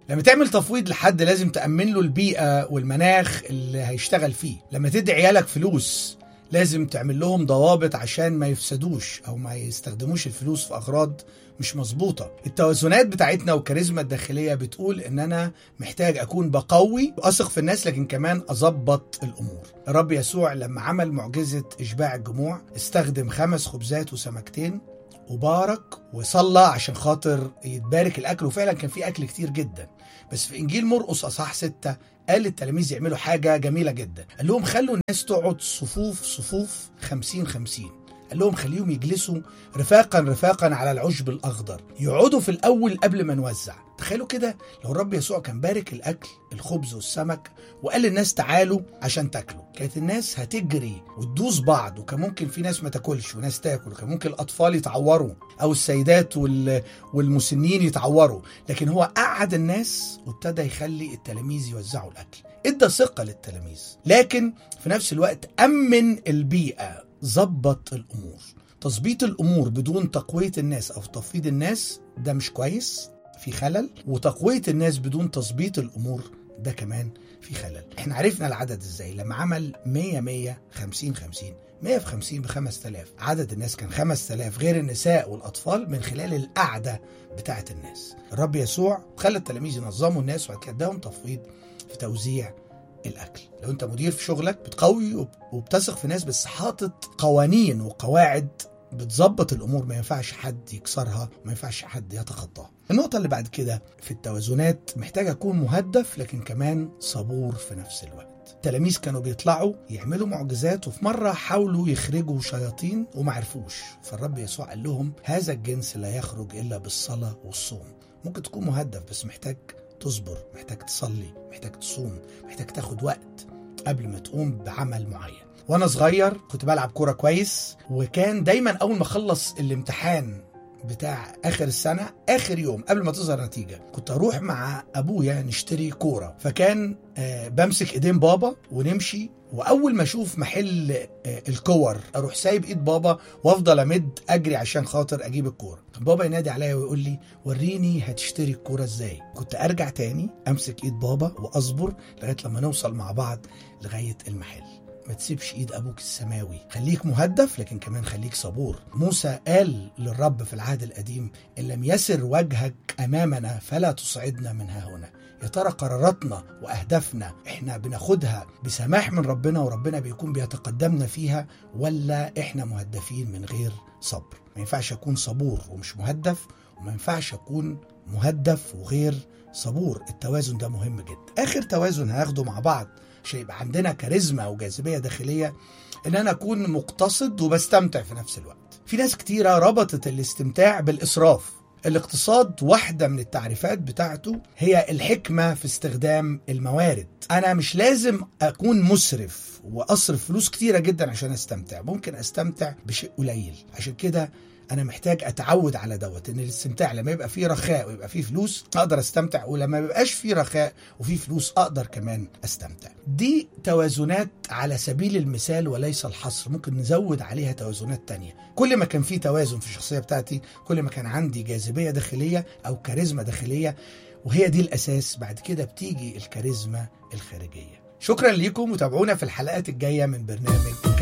لما تعمل تفويض لحد لازم تأمن له البيئة والمناخ اللي هيشتغل فيه لما تدي عيالك فلوس لازم تعمل لهم ضوابط عشان ما يفسدوش او ما يستخدموش الفلوس في اغراض مش مظبوطه التوازنات بتاعتنا والكاريزما الداخليه بتقول ان انا محتاج اكون بقوي واثق في الناس لكن كمان اظبط الامور الرب يسوع لما عمل معجزه اشباع الجموع استخدم خمس خبزات وسمكتين وبارك وصلى عشان خاطر يتبارك الاكل وفعلا كان في اكل كتير جدا بس في انجيل مرقس اصحاح ستة قال للتلاميذ يعملوا حاجه جميله جدا قال لهم خلوا الناس تقعد صفوف صفوف خمسين خمسين قال لهم خليهم يجلسوا رفاقا رفاقا على العشب الاخضر يقعدوا في الاول قبل ما نوزع تخيلوا كده لو الرب يسوع كان بارك الاكل الخبز والسمك وقال للناس تعالوا عشان تاكلوا كانت الناس هتجري وتدوس بعض وكان ممكن في ناس ما تاكلش وناس تاكل وكان ممكن الاطفال يتعوروا او السيدات وال... والمسنين يتعوروا لكن هو قعد الناس وابتدى يخلي التلاميذ يوزعوا الاكل ادى ثقه للتلاميذ لكن في نفس الوقت امن البيئه ظبط الامور تظبيط الامور بدون تقويه الناس او تفويض الناس ده مش كويس في خلل وتقويه الناس بدون تظبيط الامور ده كمان في خلل احنا عرفنا العدد ازاي لما عمل 100 100 50 50 100 في 50 ب 5000 عدد الناس كان 5000 غير النساء والاطفال من خلال القعده بتاعه الناس الرب يسوع خلى التلاميذ ينظموا الناس وبعد كده اداهم تفويض في توزيع الاكل لو انت مدير في شغلك بتقوي وبتثق في ناس بس حاطط قوانين وقواعد بتظبط الامور ما ينفعش حد يكسرها وما ينفعش حد يتخطاها النقطة اللي بعد كده في التوازنات محتاج أكون مهدف لكن كمان صبور في نفس الوقت التلاميذ كانوا بيطلعوا يعملوا معجزات وفي مرة حاولوا يخرجوا شياطين وما عرفوش فالرب يسوع قال لهم هذا الجنس لا يخرج إلا بالصلاة والصوم ممكن تكون مهدف بس محتاج تصبر محتاج تصلي محتاج تصوم محتاج تاخد وقت قبل ما تقوم بعمل معين وانا صغير كنت بلعب كوره كويس وكان دايما اول ما اخلص الامتحان بتاع اخر السنه اخر يوم قبل ما تظهر نتيجه كنت اروح مع ابويا نشتري كوره فكان آه بمسك ايدين بابا ونمشي واول ما اشوف محل آه الكور اروح سايب ايد بابا وافضل امد اجري عشان خاطر اجيب الكوره بابا ينادي عليا ويقول لي وريني هتشتري الكوره ازاي كنت ارجع تاني امسك ايد بابا واصبر لغايه لما نوصل مع بعض لغايه المحل ما تسيبش ايد ابوك السماوي خليك مهدف لكن كمان خليك صبور موسى قال للرب في العهد القديم ان لم يسر وجهك امامنا فلا تصعدنا من ها هنا يا ترى قراراتنا واهدافنا احنا بناخدها بسماح من ربنا وربنا بيكون بيتقدمنا فيها ولا احنا مهدفين من غير صبر ما ينفعش اكون صبور ومش مهدف وما ينفعش اكون مهدف وغير صبور التوازن ده مهم جدا اخر توازن هناخده مع بعض عشان يبقى عندنا كاريزما وجاذبيه داخليه ان انا اكون مقتصد وبستمتع في نفس الوقت في ناس كتيره ربطت الاستمتاع بالاسراف الاقتصاد واحدة من التعريفات بتاعته هي الحكمة في استخدام الموارد أنا مش لازم أكون مسرف وأصرف فلوس كتيرة جدا عشان أستمتع ممكن أستمتع بشيء قليل عشان كده انا محتاج اتعود على دوت ان الاستمتاع لما يبقى فيه رخاء ويبقى فيه فلوس اقدر استمتع ولما يبقاش فيه رخاء وفيه فلوس اقدر كمان استمتع دي توازنات على سبيل المثال وليس الحصر ممكن نزود عليها توازنات تانية كل ما كان فيه توازن في الشخصية بتاعتي كل ما كان عندي جاذبية داخلية او كاريزما داخلية وهي دي الاساس بعد كده بتيجي الكاريزما الخارجية شكرا ليكم وتابعونا في الحلقات الجاية من برنامج